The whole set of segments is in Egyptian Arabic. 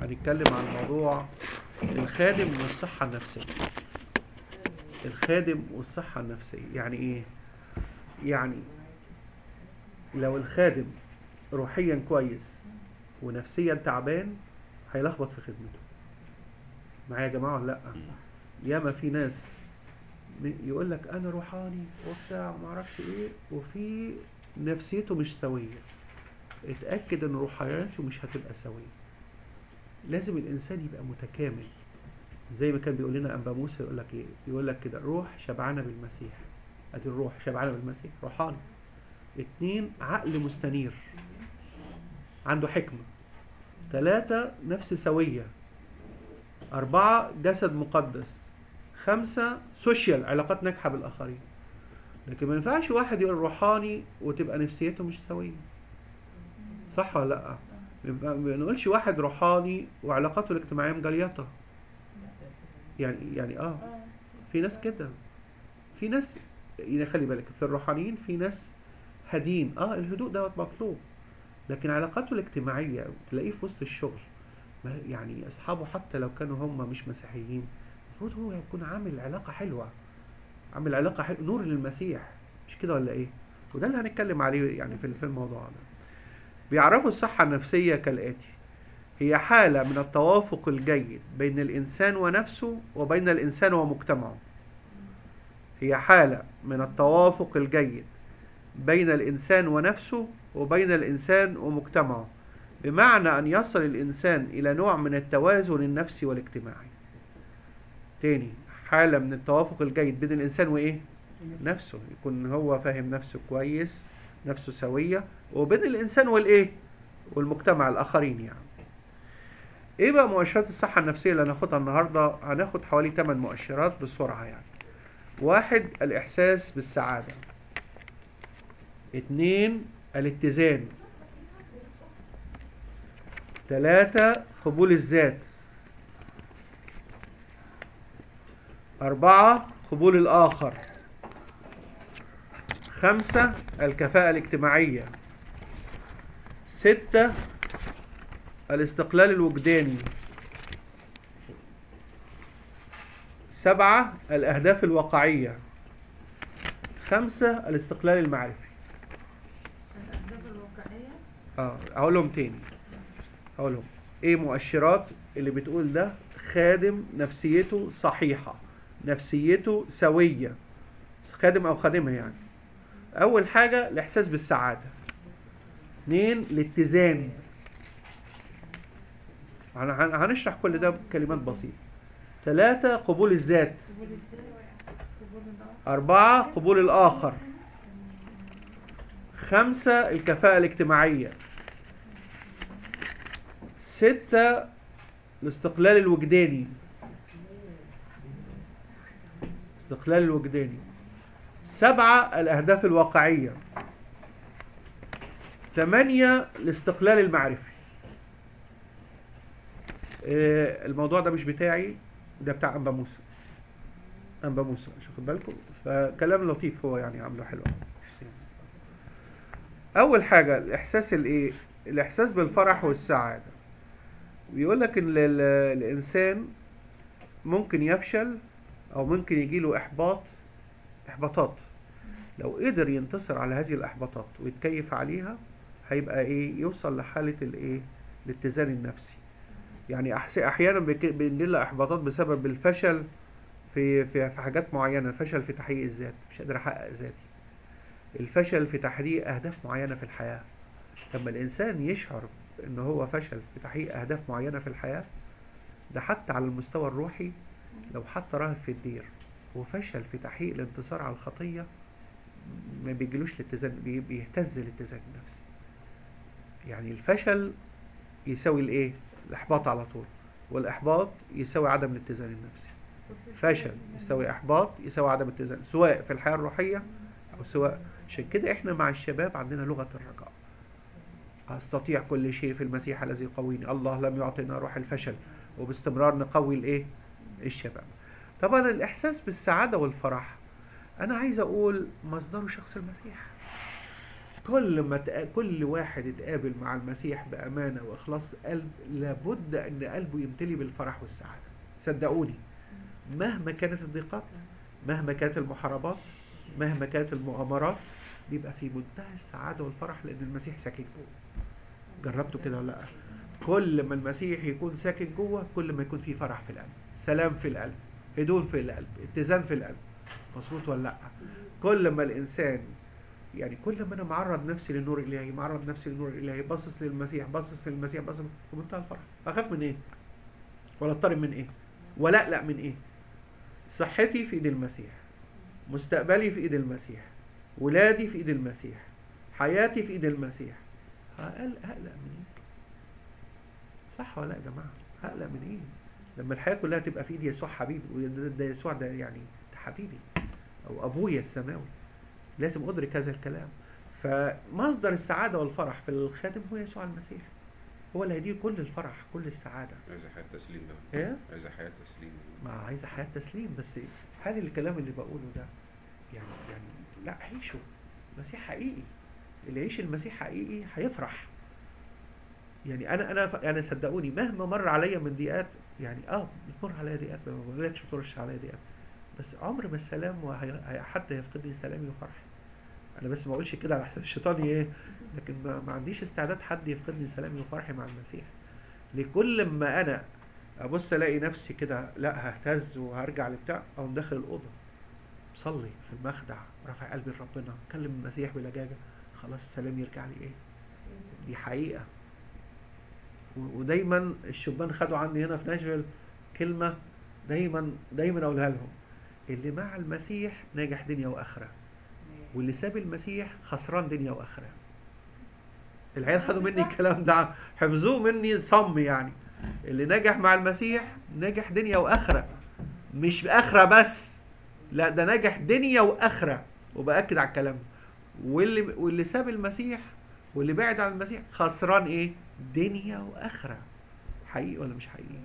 هنتكلم عن موضوع الخادم والصحة النفسية الخادم والصحة النفسية يعني ايه يعني لو الخادم روحيا كويس ونفسيا تعبان هيلخبط في خدمته معايا يا جماعة ولا لا ياما في ناس يقول لك انا روحاني وبتاع وما اعرفش ايه وفي نفسيته مش سويه اتاكد ان روحانيته مش هتبقى سويه لازم الانسان يبقى متكامل زي ما كان بيقول لنا انبا موسى يقول لك ايه يقول لك كده روح شبعانه بالمسيح ادي الروح شبعانه بالمسيح روحاني اتنين عقل مستنير عنده حكمه ثلاثة نفس سوية أربعة جسد مقدس خمسة سوشيال علاقات ناجحة بالآخرين لكن ما ينفعش واحد يقول روحاني وتبقى نفسيته مش سوية صح ولا لأ؟ ما بنقولش واحد روحاني وعلاقاته الاجتماعية مجليطة يعني يعني اه في ناس كده في ناس يعني خلي بالك في الروحانيين في ناس هادين اه الهدوء دوت مطلوب لكن علاقاته الاجتماعية تلاقيه في وسط الشغل يعني اصحابه حتى لو كانوا هم مش مسيحيين المفروض هو يكون عامل علاقة حلوة عامل علاقة حلوة نور للمسيح مش كده ولا ايه وده اللي هنتكلم عليه يعني في الموضوع ده بيعرفوا الصحة النفسية كالآتي هي حالة من التوافق الجيد بين الإنسان ونفسه وبين الإنسان ومجتمعه هي حالة من التوافق الجيد بين الإنسان ونفسه وبين الإنسان ومجتمعه بمعنى أن يصل الإنسان إلى نوع من التوازن النفسي والاجتماعي تاني حالة من التوافق الجيد بين الإنسان وإيه؟ نفسه يكون هو فاهم نفسه كويس نفسه سوية وبين الإنسان والإيه؟ والمجتمع الآخرين يعني إيه بقى مؤشرات الصحة النفسية اللي هناخدها النهاردة؟ هناخد حوالي 8 مؤشرات بسرعة يعني واحد الإحساس بالسعادة اتنين الاتزان تلاتة قبول الذات أربعة قبول الآخر خمسة الكفاءة الاجتماعية ستة الاستقلال الوجداني سبعة الأهداف الواقعية خمسة الاستقلال المعرفي الأهداف الواقعية اه اقولهم تاني اقولهم ايه مؤشرات اللي بتقول ده خادم نفسيته صحيحة نفسيته سوية خادم او خادمة يعني اول حاجة الاحساس بالسعادة اتنين الاتزان هن- هن- هنشرح كل ده بكلمات بسيطة ثلاثة قبول الذات قبول الذات قبول الآخر أربعة قبول الآخر خمسة الكفاءة الاجتماعية ستة الاستقلال الوجداني الاستقلال الوجداني سبعة الأهداف الواقعية ثمانية الاستقلال المعرفي آه، الموضوع ده مش بتاعي ده بتاع أنبا موسى أنبا موسى مش واخد بالكم فكلام لطيف هو يعني عامله حلو أول حاجة الإحساس الإيه؟ الإحساس بالفرح والسعادة بيقول لك إن ال- ال- الإنسان ممكن يفشل أو ممكن يجيله إحباط إحباطات لو قدر ينتصر على هذه الإحباطات ويتكيف عليها هيبقى إيه يوصل لحالة الإيه الاتزان النفسي يعني أحس- أحيانا بيك- بيجيلنا إحباطات بسبب الفشل في في في حاجات معينه الفشل في تحقيق الذات مش قادر احقق ذاتي الفشل في تحقيق اهداف معينه في الحياه لما الانسان يشعر ان هو فشل في تحقيق اهداف معينه في الحياه ده حتى على المستوى الروحي لو حتى راهب في الدير وفشل في تحقيق الانتصار على الخطيه ما بيجيلوش الاتزان بي- بيهتز الاتزان النفسي يعني الفشل يساوي الايه الاحباط على طول والاحباط يساوي عدم الاتزان النفسي فشل يساوي احباط يساوي عدم اتزان سواء في الحياه الروحيه او سواء عشان كده احنا مع الشباب عندنا لغه الرجاء استطيع كل شيء في المسيح الذي يقويني الله لم يعطينا روح الفشل وباستمرار نقوي الايه الشباب طبعا الاحساس بالسعاده والفرح انا عايز اقول مصدره شخص المسيح كل ما تق- كل واحد يتقابل مع المسيح بامانه واخلاص قلب لابد ان قلبه يمتلي بالفرح والسعاده صدقوني مهما كانت الضيقات مهما كانت المحاربات مهما كانت المغامرات بيبقى في منتهى السعاده والفرح لان المسيح ساكن جوه جربتوا كده ولا لا كل ما المسيح يكون ساكن جوه كل ما يكون في فرح في القلب سلام في القلب هدوء في القلب اتزان في القلب مظبوط ولا لا كل ما الانسان يعني كل ما انا معرض نفسي للنور الالهي معرض نفسي للنور الالهي باصص للمسيح باصص للمسيح باصص في منتهى الفرح اخاف من ايه ولا اضطرب من ايه ولا اقلق من ايه صحتي في ايد المسيح مستقبلي في ايد المسيح ولادي في ايد المسيح حياتي في ايد المسيح هقل- هقلق من ايه صح ولا لا يا جماعه هقلق من ايه لما الحياه كلها تبقى في ايد يسوع حبيبي وده ده يسوع ده يعني ده حبيبي او ابويا السماوي لازم ادرك هذا الكلام فمصدر السعاده والفرح في الخادم هو يسوع المسيح هو اللي هيديه كل الفرح كل السعاده عايزة حياة تسليم بقى ايه عايزة حياة تسليم ما عايزه حياه تسليم بس هل الكلام اللي بقوله ده يعني يعني لا عيشه المسيح حقيقي اللي يعيش المسيح حقيقي هيفرح يعني انا انا انا صدقوني مهما مر عليا من ضيقات يعني اه بتمر عليا ضيقات ما بقولكش ما بتمرش عليا ضيقات بس عمر ما السلام وهي- هي- حد هيفقدني سلامي وفرحي انا بس ما اقولش كده على حساب الشيطان ايه لكن ما, ما عنديش استعداد حد يفقدني سلامي وفرحي مع المسيح لكل ما انا ابص الاقي نفسي كده لا ههتز وهرجع لبتاع او داخل الاوضه صلي في المخدع رافع قلبي لربنا كلم المسيح بلجاجه خلاص السلام يرجع لي ايه دي حقيقه و- ودايما الشبان خدوا عني هنا في ناشفيل كلمه دايما دايما اقولها لهم اللي مع المسيح ناجح دنيا واخره واللي ساب المسيح خسران دنيا واخره العيال خدوا مني الكلام ده حفظوه مني صم يعني اللي نجح مع المسيح نجح دنيا واخره مش اخره بس لا ده نجح دنيا واخره وباكد على الكلام ده. واللي واللي ساب المسيح واللي بعد عن المسيح خسران ايه دنيا واخره حقيقي ولا مش حقيقي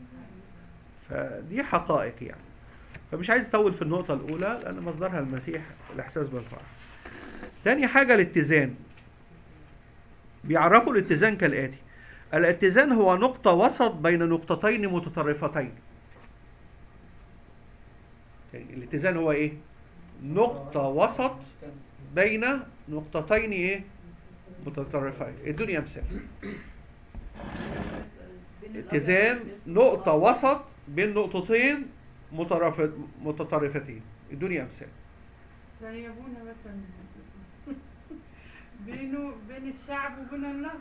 فدي حقائق يعني فمش عايز اطول في النقطه الاولى لان مصدرها المسيح الاحساس بالفرح تاني حاجه الاتزان بيعرفوا الاتزان كالاتي الاتزان هو نقطة وسط بين نقطتين متطرفتين. يعني الاتزان هو ايه؟ نقطة وسط بين نقطتين ايه؟ متطرفين. ادوني امثال. اتزان نقطة وسط بين نقطتين مترافت متطرفتين. ادوني امثال. زي ابونا مثلا بينه بين الشعب وبين الله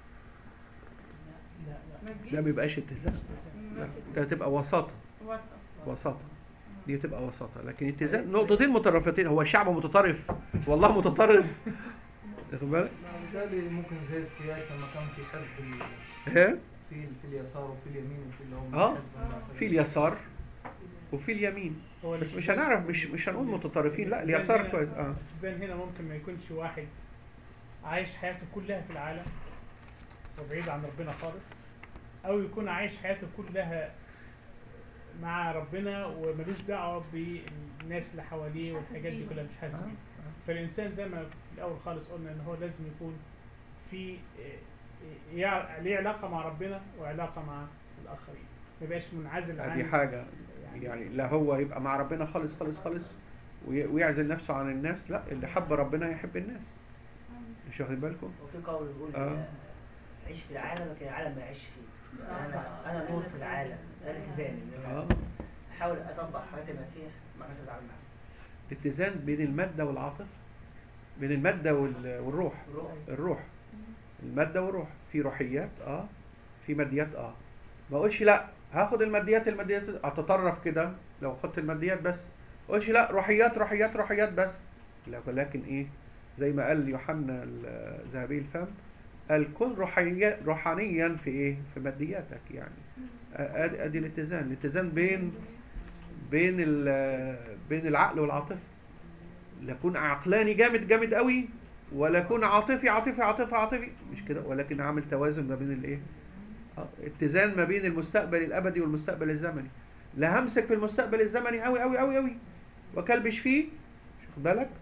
ما تجيش ده ما بيبقاش اتزان. لا ده تبقى وساطة وسط وساطة. دي تبقى وساطة لكن اتزان نقطتين متطرفتين هو شعب متطرف والله متطرف واخد بالك؟ بالتالي ممكن زي السياسة ما كان في حزب ال- ايه في في اليسار وفي اليمين وفي اللي هم آه. حزب المعتدل. في اليسار وفي اليمين هو بس مش هنعرف مش مش هنقول متطرفين لا اليسار كويس اه الاتزان هنا ممكن ما يكونش واحد عايش حياته كلها في العالم وبعيد عن ربنا خالص او يكون عايش حياته كلها مع ربنا وملوش دعوه بالناس اللي حواليه مش حاسس والحاجات دي بيهم. كلها مش حاسس آه. بيها فالانسان زي ما في الاول خالص قلنا ان هو لازم يكون في آه، يع- ليه علاقه مع ربنا وعلاقه مع الاخرين ما يبقاش منعزل عن دي حاجة يعني لا هو يبقى مع ربنا خالص خالص خالص وي- ويعزل نفسه عن الناس لا اللي حب ربنا يحب الناس مش واخد بالكم؟ وفي قول بيقول آه. عيش في العالم لكن العالم ما يعيش فيه صح. انا انا نور في العالم ده الاتزان إن أنا اه احاول اطبق حياه المسيح مع الناس اللي معاه اتزان بين المادة والعاطفة بين المادة وال- والروح الروح الروح المادة والروح في روحيات اه في ماديات اه ما اقولش لا هاخد الماديات الماديات اتطرف كده لو خدت الماديات بس ما اقولش لا روحيات روحيات روحيات بس لا ولكن ايه زي ما قال يوحنا ال- ذهبي الفم قال كن روحيا روحانيا في ايه في مادياتك يعني ادي ادي الاتزان الاتزان بين بين ال- بين العقل والعاطفه لا اكون عقلاني جامد جامد قوي ولا اكون عاطفي عاطفي عاطفي عاطفي مش كده ولكن عامل توازن ما بين الايه آه، اتزان ما بين المستقبل الابدي والمستقبل الزمني لا همسك في المستقبل الزمني قوي قوي قوي قوي وكلبش فيه مش واخد بالك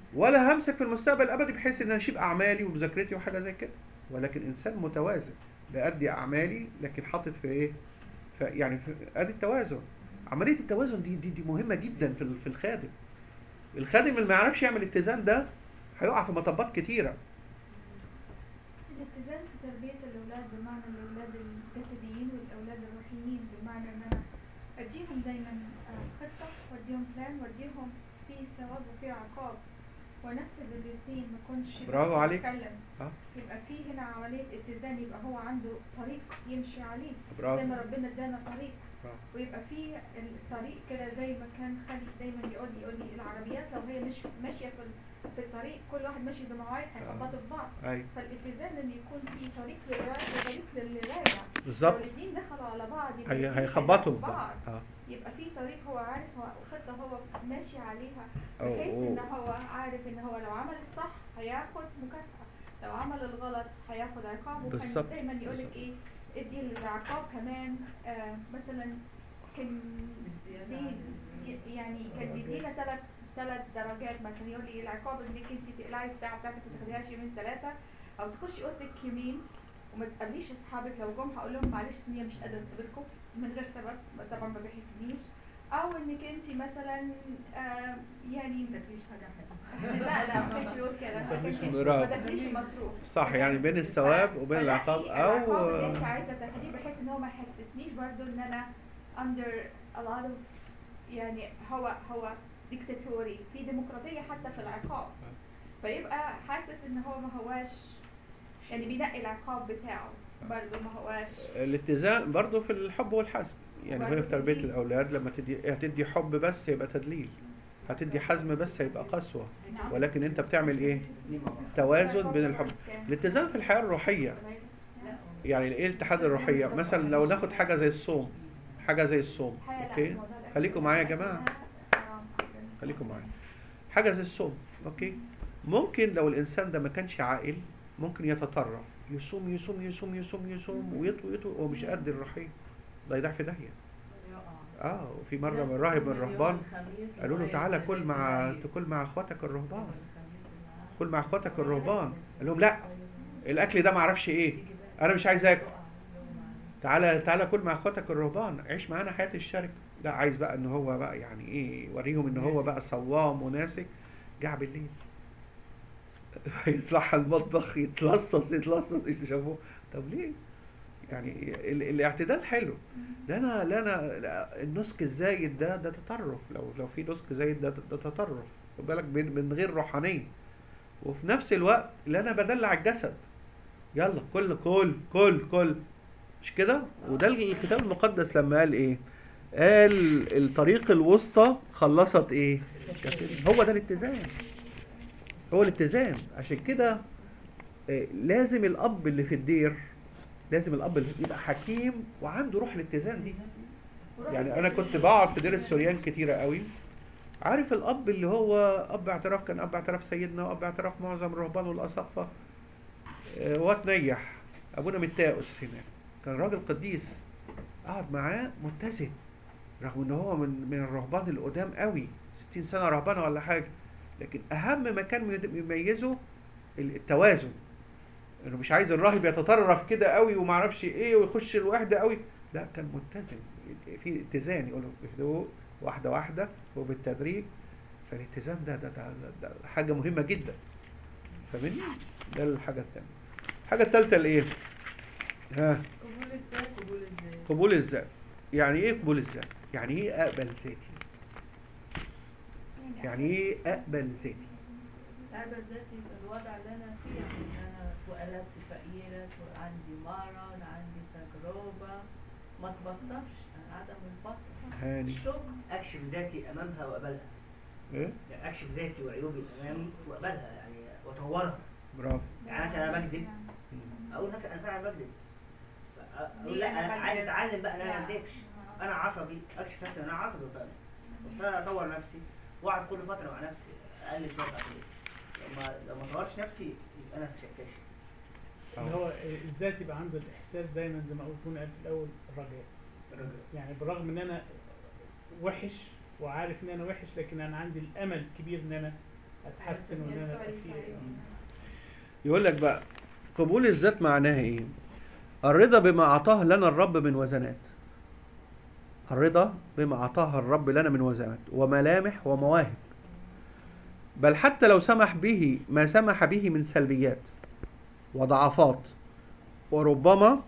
ولا همسك في المستقبل الابدي بحيث ان اشيل اعمالي ومذاكرتي وحاجه زي كده ولكن انسان متوازن بأدي اعمالي لكن حاطط في ايه في يعني في ادي التوازن عمليه التوازن دي دي, دي مهمه جدا في ال- في الخادم الخادم اللي ما يعرفش يعمل اتزان ده هيقع في مطبات كتيره الاتزان في تربية الأولاد بمعنى الأولاد الجسديين والأولاد الروحيين بمعنى إن أنا أديهم دايما آه، خطة وأديهم بلان وأديهم في ثواب وفي عقاب وأنفذ الاثنين ما أكونش بس برافو عليك. بتكلم آه. يبقى في هنا عملية اتزان يبقى هو عنده طريق يمشي عليه زي برافو ما ربنا ادانا طريق برافو. ويبقى في الطريق كده زي ما كان خالد دايما يقول لي يقول لي العربيات لو هي مش ماشيه في ال- في الطريق كل واحد ماشي زي ما هو عايز هيخبطوا في بعض ايوه فالاتزان ان يكون في طريق للرايح وطريق للي راجع لو بالظبط الاثنين دخلوا على بعض يبقى هي الاتنين هيخبطوا في هيدخلوا بعض اه يبقى في طريق هو عارف هو خطه هو ماشي عليها أو- بحيث ان أو- هو عارف ان هو لو عمل الصح هياخد مكافأة لو عمل الغلط هياخد عقاب وكان بالظبط، دايما يقول لك بالظبط. ايه ادي العقاب كمان آه مثلا كان دي يعني كان بيدينا ثلاث ثلاث درجات مثلا يقول لي العقاب انك انت تقلعي الساعه بتاعتك ما تاخديهاش يومين ثلاثه او تخشي اوضتك يومين وما تقابليش اصحابك لو جم هقول لهم معلش سنيه مش قادره اقابلكم من غير سبب طبعا ما بيحبنيش او انك انت مثلا آه يعني ما تاكليش حاجه حلوه لا لا ما كانش بيقول كده ما كانش ما برافو. تاكليش المصروف صح يعني بين الثواب وبين العقاب العقاب او اللي انت عايزه تاخديه بحيث ان هو ما يحسسنيش برضو ان انا under a lot of يعني هو هو ديكتاتوري في ديمقراطيه حتى في العقاب فيبقى حاسس ان هو ما هواش يعني بينقي العقاب بتاعه برضو ما هواش الاتزان برضه في الحب والحزم يعني برضه هي في تربيه تدليل. الاولاد لما تدي هتدي حب بس يبقى تدليل هتدي حزم بس هيبقى قسوه ولكن انت بتعمل ايه توازن بين الحب الاتزان في الحياه الروحيه يعني ايه الاتحاد الروحيه مثلا لو ناخد حاجه زي الصوم حاجه زي الصوم اوكي خليكم معايا يا جماعه خليكم معايا حاجه زي الصوم اوكي ممكن لو الانسان ده ما كانش عاقل ممكن يتطرف يصوم يصوم يصوم يصوم يصوم ويطوي يطوي وهو مش قد الروحيه ده يضيع في داهيه اه وفي مره من راهب من الرهبان قالوا له تعالى كل مع تاكل مع اخواتك الرهبان كل مع اخواتك الرهبان قال لهم لا الاكل ده ما اعرفش ايه انا مش عايز اكل تعالى تعالى كل مع اخواتك الرهبان عيش معانا حياه الشركه لا عايز بقى ان هو بقى يعني ايه يوريهم ان هو بقى صوام وناسك جاع بالليل يطلع على المطبخ يتلصص يتلصص يشوفوه طب ليه؟ يعني ال- الاعتدال حلو لا انا لا انا لا النسك الزايد ده ده تطرف لو لو في نسك زايد ده ده تطرف خد بالك من من غير روحانيه وفي نفس الوقت لا انا بدلع الجسد يلا كل كل كل كل مش كده وده الكتاب المقدس لما قال ايه قال الطريق الوسطى خلصت ايه كثير. هو ده الاتزان هو الاتزان عشان كده آه، لازم الاب اللي في الدير لازم الاب اللي يبقى حكيم وعنده روح الاتزان دي يعني انا كنت بقعد في دير السوريان كتيره قوي عارف الاب اللي هو اب اعتراف كان اب اعتراف سيدنا واب اعتراف معظم الرهبان والاساقفه آه، واتنيح ابونا متاؤس هناك كان راجل قديس قعد معاه متزن رغم ان هو من من الرهبان القدام قوي 60 سنه رهبانه ولا حاجه لكن اهم ما كان يميزه التوازن انه مش عايز الراهب يتطرف كده قوي وما اعرفش ايه ويخش الوحده قوي لا كان متزن في اتزان يقولوا بهدوء واحده واحده وبالتدريج فالاتزان ده ده, ده, ده, ده حاجه مهمه جدا فاهمني ده الحاجه الثانيه الحاجه الثالثه الايه ها قبول الذات قبول الذات قبول الذات يعني ايه قبول الذات يعني ايه اقبل ذاتي يعني ايه اقبل ذاتي أقبل ذاتي في الوضع اللي أنا فيه يعني إن أنا اتولدت فقيرة وعندي مرض عندي تجربة ما تبطلش يعني عدم البطل هاني الشكر اكشف ذاتي امامها واقبلها ايه يعني اكشف ذاتي وعيوبي امامي واقبلها يعني واطورها برافو يعني مثلا انا بكذب اقول نفسي انا فعلا بكذب اقول ليه لا أنا انا عايز بكذب؟ اتعلم بقى ان انا لا. ما اكذبش انا عصبي اكشف نفسي ان انا عصبي فعلا وابتدي اطور نفسي واقعد كل فتره مع نفسي اقلل شويه عقليه لما لو ما طورتش نفسي يبقى انا شكاش اللي هو الذات يبقى عنده الاحساس دايما زي ما قلت هنا قبل في الاول الرجاء يعني بالرغم ان انا وحش وعارف ان انا وحش لكن انا عندي الامل كبير ان انا اتحسن وان انا يسوع ابقى فيه يساعدنا. يقول لك بقى قبول الذات معناها ايه الرضا بما اعطاه لنا الرب من وزنات الرضا بما اعطاه الرب لنا من وزنات وملامح ومواهب بل حتى لو سمح به ما سمح به من سلبيات وضعفات وربما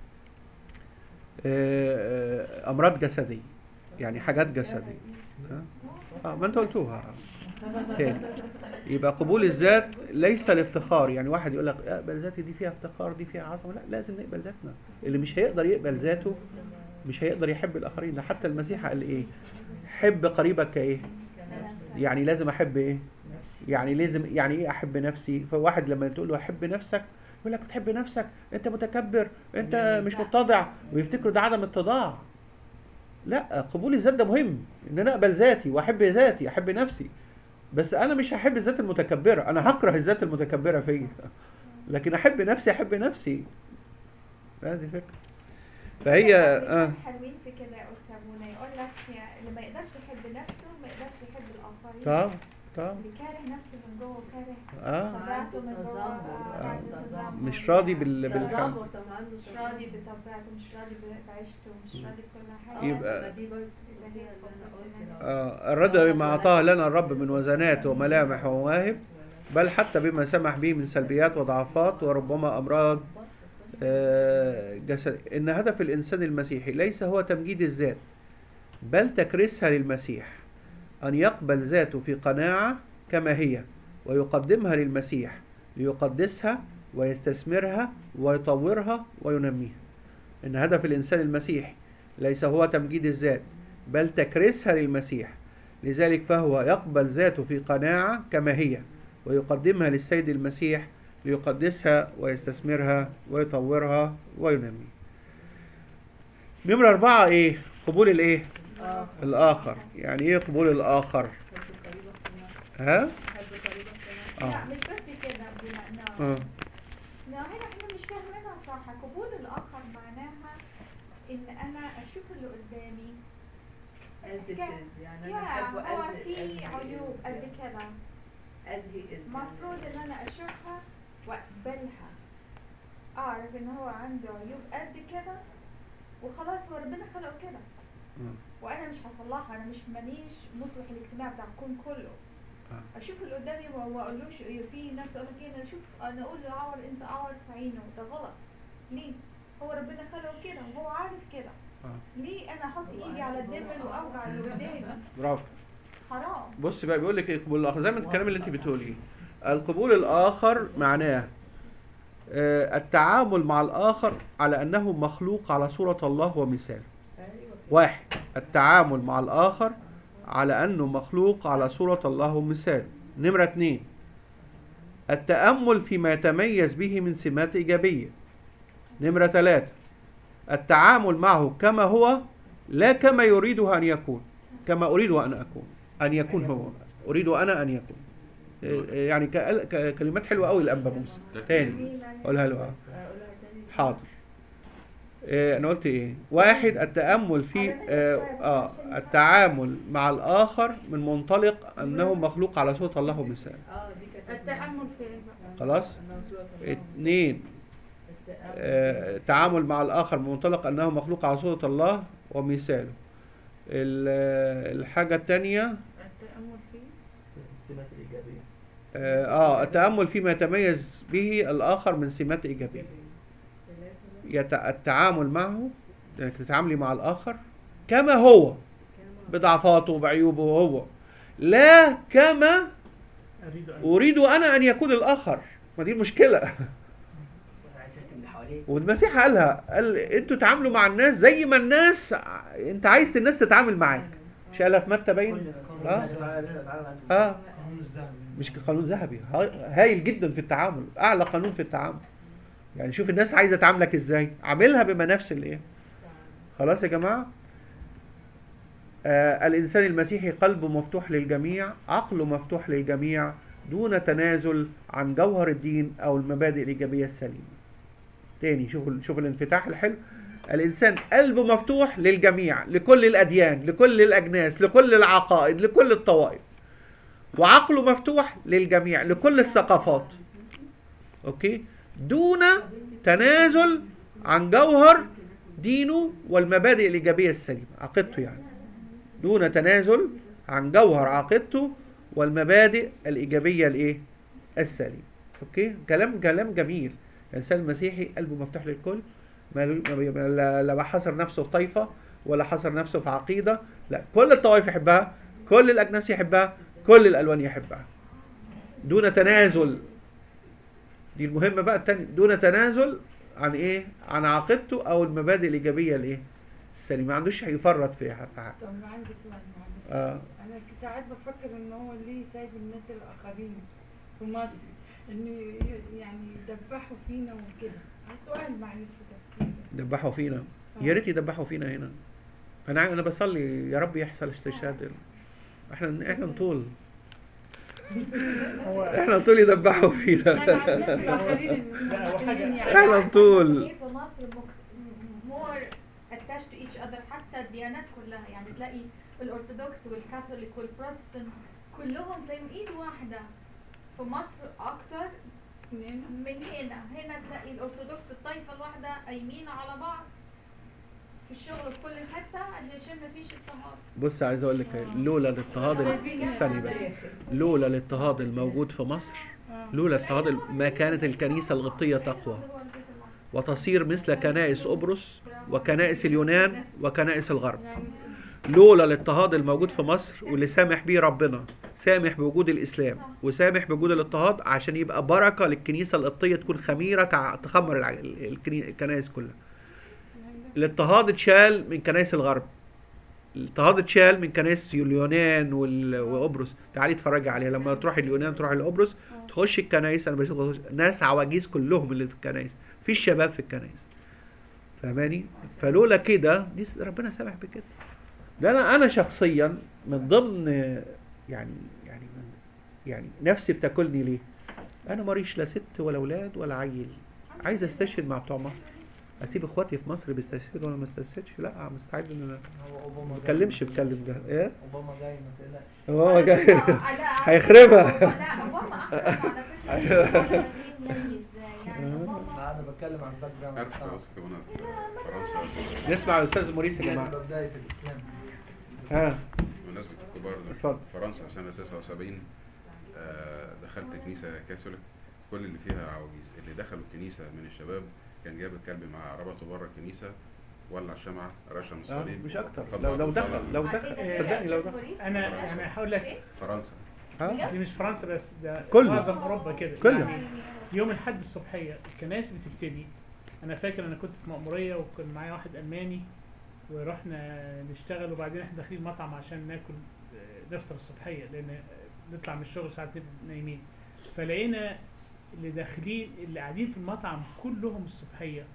آه، آه، امراض جسديه يعني حاجات جسديه ها؟ اه ما انت قلتوها تاني يبقى قبول الذات ليس الافتخار يعني واحد يقول لك اقبل ذاتي دي فيها افتخار دي فيها عظمه لا لازم نقبل ذاتنا اللي مش هيقدر يقبل ذاته مش هيقدر يحب الاخرين ده حتى المسيح قال ايه حب قريبك كايه يعني لازم احب ايه يعني لازم يعني ايه احب نفسي فواحد لما تقول له احب نفسك يقول لك تحب نفسك انت متكبر انت مش متضع ويفتكروا ده عدم اتضاع لا قبول الذات ده مهم ان انا اقبل ذاتي واحب ذاتي احب نفسي بس انا مش هحب الذات المتكبره انا هكره الذات المتكبره فيا لكن احب نفسي احب نفسي هذه فكره فهي اه حلوين في كده يا أستاذ منى يقول لك يعني اللي ما يقدرش يحب نفسه ما يقدرش يحب الآخرين طب طب اللي كاره نفسه من جوه وكاره اه طبيعته من جوه تذمر. آه، عنده تذمر. تذمر. مش راضي بال- بالحب تذمر طب عنده مش راضي بطبيعته مش راضي ب- بعيشته مش راضي بكل حاجة يبقى- ما دي برضه هي اللي انا قلت لو- آه الرضا بما اعطاه لنا الرب من وزنات وملامح ومواهب بل حتى بما سمح به من سلبيات وضعفات وربما امراض آه، جسد ان هدف الانسان المسيحي ليس هو تمجيد الذات بل تكريسها للمسيح ان يقبل ذاته في قناعه كما هي ويقدمها للمسيح ليقدسها ويستثمرها ويطورها وينميها ان هدف الانسان المسيحي ليس هو تمجيد الذات بل تكريسها للمسيح لذلك فهو يقبل ذاته في قناعه كما هي ويقدمها للسيد المسيح ليقدسها ويستثمرها ويطورها وينميها نمرة أربعة إيه؟ قبول الإيه؟ اه الآخر يعني إيه قبول الآخر؟ حب قريبك كمان ها؟ حب قريبك كمان آه. لا مش بس كده بما آه. انه لا هنا احنا مش فاهمينها صح قبول الاخر معناها ان انا اشوف اللي قدامي as it كان- is يعني يا انا بحبه هو as as في he عيوب is قد يعني. كده as he is المفروض ان انا اشوفها واقبلها اعرف ان هو عنده عيوب قد كده وخلاص هو ربنا خلقه كده مم. وانا مش هصلحها انا مش مانيش مصلح الاجتماع بتاع الكون كله آه. اشوف اللي قدامي وما اقولوش في ناس تقول لك ايه انا اشوف انا اقول للعور انت اعور في عينه ده غلط ليه هو ربنا خلقه كده وهو عارف كده آه. ليه انا احط ايدي على الدبل واوجع اللي قدامي برافو حرام بص بقى بيقول لك ايه قبول الاخر زي ما الكلام اللي انت بتقوليه القبول الاخر معناه آه، التعامل مع الاخر على انه مخلوق على صورة الله ومثاله ايوه واحد التعامل مع الاخر على انه مخلوق على صورة الله ومثاله نمرة اتنين التأمل فيما يتميز به من سمات إيجابية نمرة ثلاثة التعامل معه كما هو لا كما يريده أن يكون كما أريد أن أكون أن يكون هو أريد أنا أن يكون إيه، يعني كال- ك- كلمات حلوة أوي الأنبا موسى تاني قولها له آه. اقولها تاني حاضر إيه أنا قلت إيه واحد التأمل في آه, آه التعامل مع الآخر من منطلق أنه مخلوق على صوت الله ومثاله اه دي كانت التأمل في إيه بقى؟ خلاص أنه صورة الله اتنين التأمل. آه، التعامل مع الآخر من منطلق أنه مخلوق على صورة الله ومثاله ال- آه، الحاجة التانية التأمل في السمات الإيجابية اه آه، التأمل فيما يتميز به الآخر من سمات إيجابية يت- التعامل معه انك تتعاملي مع الآخر كما هو بضعفاته وبعيوبه هو لا كما اريد ان أريد أنا أن يكون الآخر ما دي المشكلة على السيستم اللي حواليه والمسيح قالها قال انتوا تعاملوا مع الناس زي ما الناس ع- انت عايز الناس تتعامل معاك مش قالها في متى باين اه اه قانون الذهبي مش قانون ذهبي ها- هايل جدا في التعامل اعلى قانون في التعامل يعني شوف الناس عايزه تعاملك ازاي عاملها بما نفس الايه خلاص يا جماعه آه الانسان المسيحي قلبه مفتوح للجميع عقله مفتوح للجميع دون تنازل عن جوهر الدين او المبادئ الايجابيه السليمه تاني شوف شوف الانفتاح الحلو الانسان قلبه مفتوح للجميع لكل الاديان لكل الاجناس لكل العقائد لكل الطوائف وعقله مفتوح للجميع لكل الثقافات اوكي دون تنازل عن جوهر دينه والمبادئ الايجابيه السليمه عقيدته يعني دون تنازل عن جوهر عقيدته والمبادئ الايجابيه الايه السليمه اوكي كلام كلام جميل الانسان المسيحي قلبه مفتوح للكل ما ما بي- ما- لا لا حصر نفسه في طائفه ولا حصر نفسه في عقيده لا كل الطوائف يحبها كل الاجناس يحبها كل الالوان يحبها دون تنازل دي المهمه بقى التانية دون تنازل عن ايه عن عقيدته او المبادئ الايجابيه الايه السليمه ما عندوش يفرط في حاجه طب عندي سؤال معلش اه انا ساعات بفكر ان هو ليه سايب الناس الاخرين في مصر انه ي- يعني يدبحوا فينا وكده سؤال معلش تفكير دبحوا فينا يا ريت يدبحوا فينا هنا انا انا بصلي يا رب يحصل استشهاد احنا احنا نطول هو احنا نطول يدبحوا فينا يعني على الناس الاخرين لا، هو حاجة- المسلمين احنا يعني نطول في مصر مور attached to each other حتى الديانات كلها يعني تلاقي الارثوذكس والكاثوليك والبروتستانت كلهم تلاقيهم ايد واحده في مصر اكتر من هنا هنا تلاقي الارثوذكس الطائفه الواحده قايمين على بعض في الشغل في كل حته علشان مفيش اضطهاد بص عايز اقول لك لولا الاضطهاد ال- استني بس لولا الاضطهاد الموجود في مصر لولا الاضطهاد ال- ما كانت الكنيسه القبطيه تقوى وتصير مثل كنائس قبرص وكنائس اليونان وكنائس الغرب يعني لولا الاضطهاد الموجود في مصر واللي سامح بيه ربنا سامح بوجود الاسلام وسامح بوجود الاضطهاد عشان يبقى بركه للكنيسه القبطيه تكون خميره تع- تخمر الع- الكني- الكنائس كلها الاضطهاد اتشال من كنائس الغرب الاضطهاد اتشال من كنائس اليونان وال- وقبرص تعالي اتفرجي عليها لما تروحي اليونان تروحي لقبرص تخشي الكنائس انا بشوف ناس عواجيز كلهم اللي في الكنائس في الشباب في الكنائس فاهماني فلولا كده دي س- ربنا سامح بكده ده انا انا شخصيا من ضمن يعني يعني من يعني نفسي بتاكلني ليه انا ماليش لا ست ولا اولاد ولا عيل عايز استشهد مع بتوع مصر اسيب اخواتي في مصر بيستشهدوا وانا ما استشهدش لا مستعد ان انا هو اوباما ما جاي. اتكلمش بتكلم ده ايه اوباما جاي ما تقلقش هو جاي هيخربها هيخربها. لا اوباما احسن على فكره مميز يعني آه. اوباما لا انا بتكلم عن الباك جراوند عارف بتاعه. خلاص كمان فرنسا نسمع الاستاذ موريس يا يعني جماعه بداية الإسلام ها بمناسبة الكبار ده اتفضل. فرنسا سنة 79 آه، دخلت كنيسة كاثوليك كل اللي فيها عواجيز اللي دخلوا الكنيسة من الشباب كان جاب الكلب معاه ربطه بره الكنيسة ولع شمعة رشم آه الصليب مش اكتر طبق لو لو وطلع. دخل لو دخل صدقني لو دخل انا يعني هقول لك فرنسا ها دي مش فرنسا بس ده كله. معظم اوروبا كده كله. يعني يوم الاحد الصبحيه الكنائس بتبتدي انا فاكر انا كنت في مأمورية وكان معايا واحد الماني ورحنا نشتغل وبعدين احنا داخلين مطعم عشان ناكل آه، نفطر الصبحيه لان آه، نطلع من الشغل الساعه 2 نايمين فلقينا اللي داخلين اللي قاعدين في المطعم كلهم الصبحيه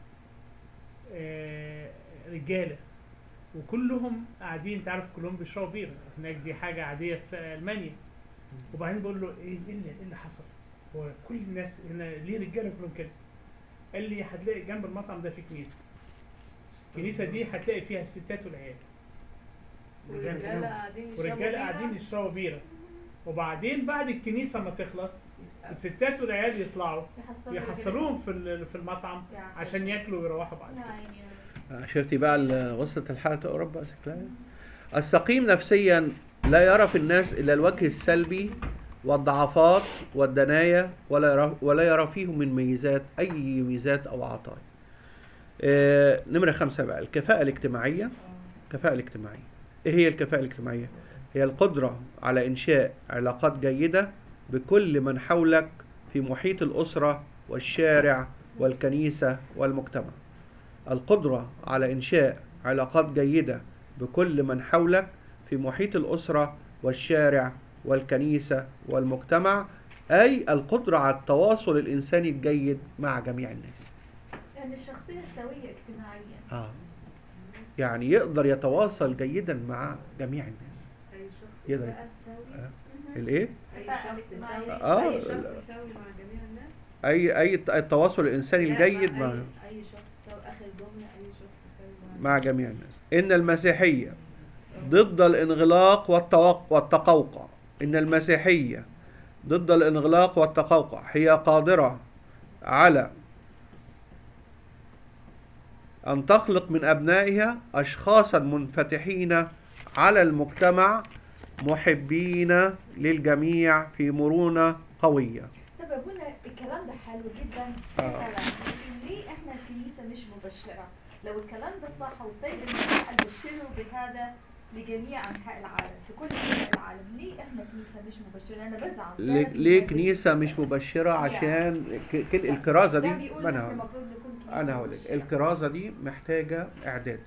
آه، رجاله وكلهم قاعدين انت عارف كلهم بيشربوا بيره هناك دي حاجه عاديه في المانيا وبعدين بقول له ايه ايه اللي, إيه اللي حصل؟ هو كل الناس هنا ليه رجاله كلهم كده؟ قال لي هتلاقي جنب المطعم ده في كنيسه الكنيسه دي هتلاقي فيها الستات والعيال والرجاله قاعدين يشربوا ورجاله بيرة. قاعدين يشربوا بيره وبعدين بعد الكنيسه ما تخلص الستات والعيال يطلعوا يحصلوهم في ال- في المطعم عشان ياكلوا ويروحوا بعد كده شفتي بقى ال- وصلت الحالة أوروبا شكلها السقيم نفسيا لا يرى في الناس إلا الوجه السلبي والضعفات والدنايا ولا يرى ولا يرى فيهم من ميزات أي ميزات أو عطايا. آه نمرة خمسة بقى الكفاءة الاجتماعية الكفاءة الاجتماعية إيه هي الكفاءة الاجتماعية؟ هي القدرة على إنشاء علاقات جيدة بكل من حولك في محيط الأسرة والشارع والكنيسة والمجتمع. القدرة على إنشاء علاقات جيدة بكل من حولك في محيط الأسرة والشارع والكنيسة والمجتمع أي القدرة على التواصل الإنساني الجيد مع جميع الناس يعني الشخصية السوية اجتماعيا آه. يعني يقدر يتواصل جيدا مع جميع الناس أي شخص يقدر. بقى سوي آه. الإيه؟ أي شخص سوي آه. أي شخص سوي مع جميع الناس أي أي التواصل الإنساني لا، الجيد مع مع أي, أي شخص سوي آخر جملة أي شخص سوي مع جميع الناس إن المسيحية ضد الانغلاق والتوق- والتقوقع إن المسيحية ضد الانغلاق والتقوقع هي قادرة على أن تخلق من أبنائها أشخاصا منفتحين على المجتمع محبين للجميع في مرونة قوية طب يا ابونا الكلام ده حلو جدا آه. فعلا ليه احنا الكنيسه مش مبشره؟ لو الكلام ده صح والسيد المسيح قال بشروا بهذا لجميع انحاء العالم في كل انحاء العالم ليه احنا كنيسه مش مبشره؟ انا بزعل ليه ده ليه بيبقى- كنيسة مش مبشرة عشان ك- ك- الكرازة دي ده بيقول ما إن أنا احنا هقول المفروض نكون كنيسه أنا هقول لك مبشرة. الكرازة دي محتاجة إعداد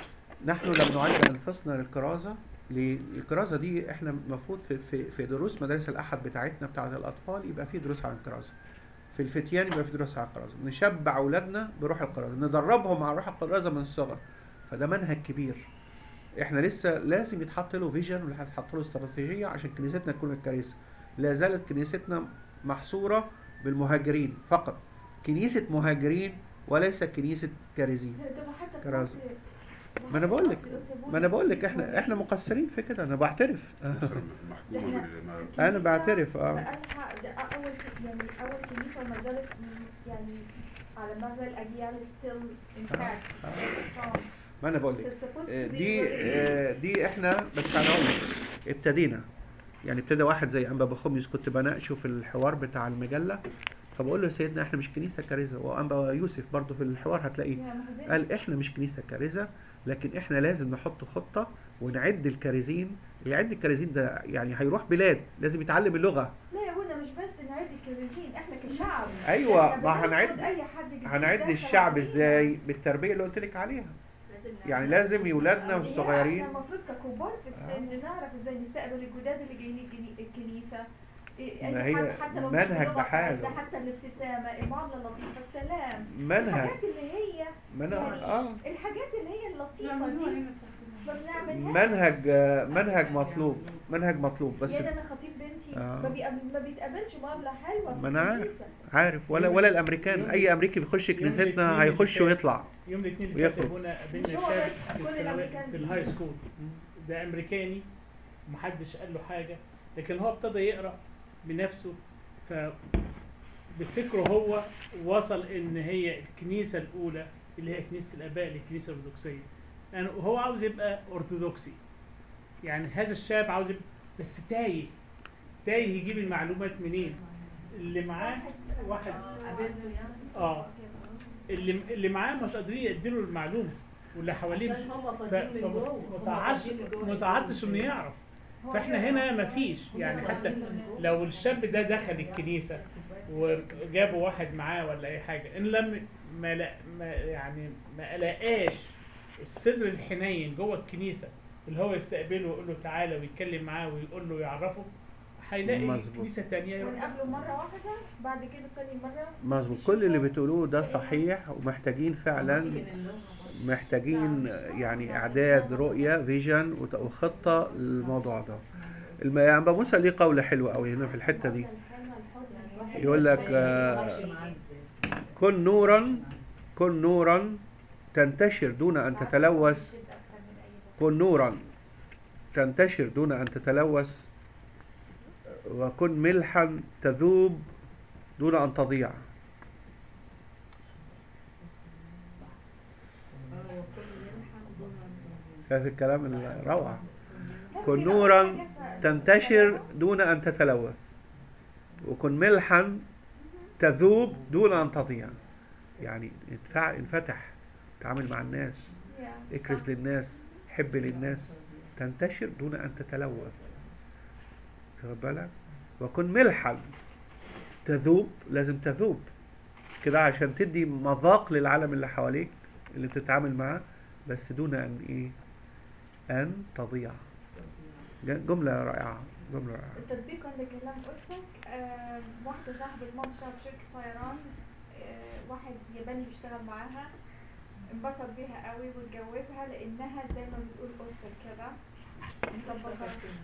نحن لم نعد أنفسنا للكرازة ليه؟ الكرازة دي احنا المفروض في, في, في دروس مدارس الأحد بتاعتنا بتاعة الأطفال يبقى في دروس عن الكرازة في الفتيان يبقى في دروس عن الكرازة نشبع أولادنا بروح الكرازة ندربهم على روح الكرازة من الصغر فده منهج كبير احنا لسه لازم يتحط له فيجن ويتحط له استراتيجية عشان كنيستنا تكون الكنيسة لا زالت كنيستنا محصورة بالمهاجرين فقط كنيسة مهاجرين وليس كنيسة كارزين طب حتى في كرازة. مصر- ما انا بقول لك مصر قلت يا أبونا ما انا بقول لك كنيسة احنا مبشرة. احنا مقصرين في كده انا بعترف مصر محكومة إحنا- بالإمارات. انا بعترف اه بقالها ده اول يعني اول كنيسه وما زالت م- يعني على مر الاجيال still intact strong. ما انا بقول So لك it's supposed آه، to be دي very- آه، دي احنا بس انا اقول لك ابتدينا يعني ابتدى واحد زي انبا بخوميوس كنت بناقشه في الحوار بتاع المجله فبقول له يا سيدنا احنا مش كنيسه كارثه وانبا يوسف برضه في الحوار هتلاقيه يا محزنة. قال احنا مش كنيسه كارثه لكن احنا لازم نحط خطه ونعد الكارزين اللي يعد الكارزين ده يعني هيروح بلاد لازم يتعلم اللغه لا يا ابونا مش بس نعد الكرازين احنا كشعب أيوة، إحنا ما بناخد هنعد- اي حد جديد هنعد دخل الشعب علينا. ازاي بالتربيه اللي قلت لك عليها يعني لازم يولادنا هي والصغيرين احنا المفروض ككبار في السن نعرف ازاي نستقبل الجداد اللي جايين الجني- الكنيسه إيه، ما أي هي حد حتى لو مش منهج باللغة بحاله. بتاعتنا، حتى الابتسامه المعامله اللطيفه السلام منهج الحاجات اللي هي منهج يعني اه الحاجات اللي هي اللطيفه نعملوها دي هنا في الخدمة. ما بنعملهاش منهج آه، منهج مطلوب منهج مطلوب بس يعني انا خطيب بنتي آه. ما, بيقابل ما بيتقابلش مقابله حلوه في ما أنا عارف. الكنيسة. عارف ولا ولا الامريكان اي امريكي بيخش يوم كنيستنا الاثنين هيخش اللي ويطلع يوم الاثنين اللي فات ويخرج. ابونا مش قابلنا هو شاب بس، في كل الثانوي الأمريكان في الهاي سكول ده امريكاني محدش قال له حاجه لكن هو ابتدى يقرا بنفسه ف بفكره هو وصل ان هي الكنيسه الاولى اللي هي كنيسه الاباء اللي هي الكنيسه الارثوذكسيه يعني هو عاوز يبقى ارثوذكسي يعني هذا الشاب عاوز يبقى بس تايه تايه يجيب المعلومات منين اللي معاه واحد اه اللي اللي معاه مش قادرين يديله المعلومه واللي حواليه عشان هم ف- فاضيين من جوه هم فمتعش فاضيين من جوه. متعطش انه يعرف هو فاحنا يقرأ هنا مثلاً. مفيش يعني هم حتى فاضيين من جوه. لو الشاب ده دخل الكنيسه وجابوا واحد معاه ولا اي حاجه ان لم ما, لا ما يعني ما لقاش الصدر الحنين جوه الكنيسه اللي هو يستقبله ويقول له تعالى ويتكلم معاه ويقول له يعرفه هيلاقي مظبوط. كنيسه تانية يروح ونقابله مره واحده بعد كده تاني مره مظبوط كل اللي بتقولوه ده صحيح ومحتاجين فعلا محتاجين يعني اعداد رؤيه فيجن وت- وخطه للموضوع ده الم- يعني أبا موسى ليه قول حلو قوي هنا في الحته دي يقول لك آه، كن نورا كن نورا تنتشر دون ان تتلوث كن نورا تنتشر دون ان تتلوث وكن ملحا تذوب دون ان تضيع شايف الكلام الروعه كن نورا تنتشر دون ان تتلوث وكن ملحا تذوب دون ان تضيع يعني انفع- انفتح تعامل مع الناس اكرز للناس حب للناس تنتشر دون ان تتلوث واخد بالك وكن ملحا تذوب لازم تذوب كده عشان تدي مذاق للعالم اللي حواليك اللي بتتعامل معاه بس دون ان ايه ان تضيع ج- جملة رائعة جملة رائعة التطبيق عند كلام قدسك آه، واحدة صاحبة ماما اشتغلت في شركة طيران آه، واحد ياباني بيشتغل معاها انبسط بيها قوي واتجوزها لانها زي ما بتقول قدسك كده مظبطة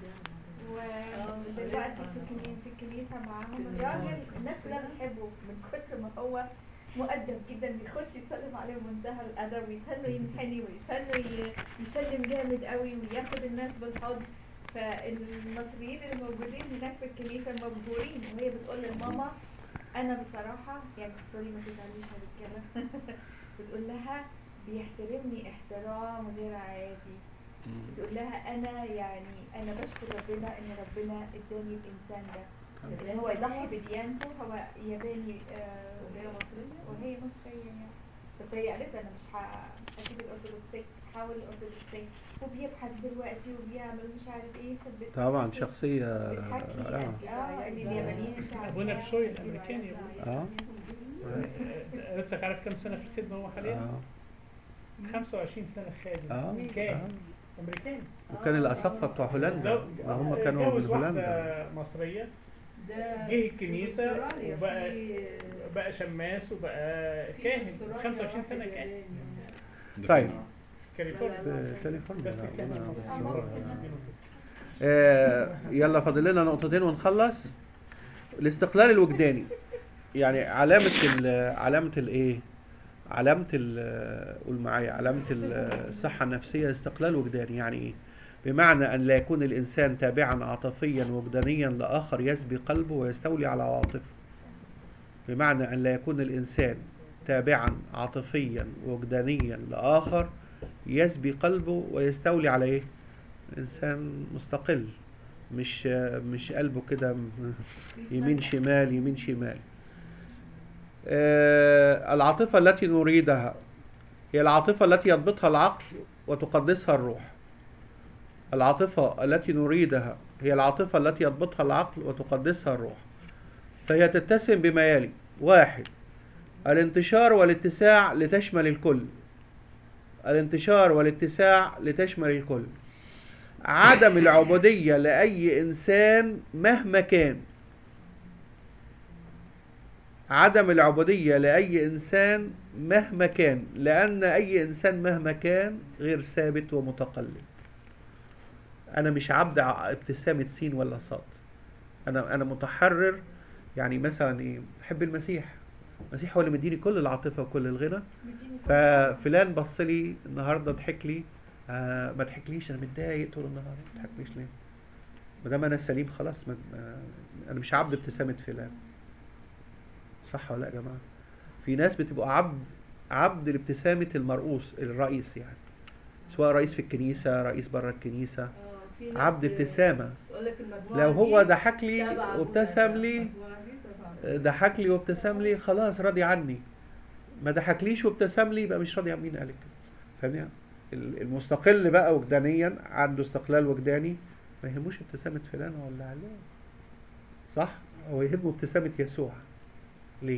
ودلوقتي في الكنيسة في الكنيسة معاهم الراجل الناس كلها بتحبه من كتر ما هو مؤدب جدا بيخش يسلم عليه بمنتهى الادب ويتهنى ينحني ويتهنى ي- يسلم جامد قوي وياخد الناس بالحضن فالمصريين اللي موجودين هناك في الكنيسه مبهورين وهي بتقول لماما انا بصراحه يعني سوري ما تزعليش يا رجاله بتقول لها بيحترمني احترام غير عادي بتقول لها انا يعني انا بشكر ربنا ان ربنا اداني الانسان ده ان هو يضحي بديانته هو ياباني آه، وهي مصرية؟ وهي مصريه يعني بس هي قالت انا مش ه... مش هسيب الارثوذكسيه هحاول الارثوذكسيه وبيبحث دلوقتي وبيعمل مش عارف ايه فبت- طبعا شخصية بتحكي رائعة اه ان اليابانيين انت أبونا عارفاه بشوي الأمريكاني أبونا. اه قلت عارف كم سنة في الخدمة هو حاليا؟ اه 25 سنة خادم اه أمريكاني آه. أمريكاني وكان الأساقفة بتوع هولندا ما هم كانوا اتجوز من هولندا واحدة مصرية ده جه الكنيسة أستراليا وبقى في- بقى شماس وبقى في كاهن أستراليا 25 واحد سنة كاهن ياباني. ده طيب. فين؟ كاليفورنيا في كاليفورنيا بس لا، كان ربنا مصري. يستر. آه، يلا فاضل لنا نقطتين ونخلص الاستقلال الوجداني يعني علامة ال علامة الايه؟ علامة ال قول معايا علامة ال- الصحة النفسية استقلال وجداني يعني ايه؟ بمعنى أن لا يكون الإنسان تابعا عاطفيا وجدانيا لآخر يسبي قلبه ويستولي على عواطفه بمعنى أن لا يكون الإنسان تابعا عاطفيا وجدانيا لآخر يسبي قلبه ويستولي على ايه؟ إنسان مستقل مش مش قلبه كده م- يمين شمال يمين شمال آه، العاطفة التي نريدها هي العاطفة التي يضبطها العقل وتقدسها الروح العاطفة التي نريدها هي العاطفة التي يضبطها العقل وتقدسها الروح فهي تتسم بما يلي واحد الانتشار والاتساع لتشمل الكل الانتشار والاتساع لتشمل الكل عدم العبودية لأي إنسان مهما كان عدم العبودية لأي إنسان مهما كان لأن أي إنسان مهما كان غير ثابت ومتقلب أنا مش عبد ع- ابتسامة سين ولا صاد أنا أنا متحرر يعني مثلا إيه بحب المسيح المسيح هو اللي مديني كل العاطفة وكل الغنى ففلان بص لي النهارده ضحك لي آه ما تضحكليش انا متضايق طول النهار ما تضحكليش ليه؟ ما دام انا سليم خلاص ما ما- انا مش عبد ابتسامه فلان صح ولا لا يا جماعه؟ في ناس بتبقى عبد عبد لابتسامه المرؤوس الرئيس يعني سواء رئيس في الكنيسه رئيس بره الكنيسه آه، في ناس عبد ابتسامه تقول لك المجموعة لو هو دي ضحك لي تبع وابتسم أبونا، لي المجموعة دي تبع ضحك لي وابتسم لي خلاص راضي عني ما ضحكليش وابتسم لي يبقى مش راضي عن مين قالك فاهمني ال- المستقل بقى وجدانيا عنده استقلال وجداني ما يهموش ابتسامة فلان ولا علان صح هو يهمه ابتسامة يسوع ليه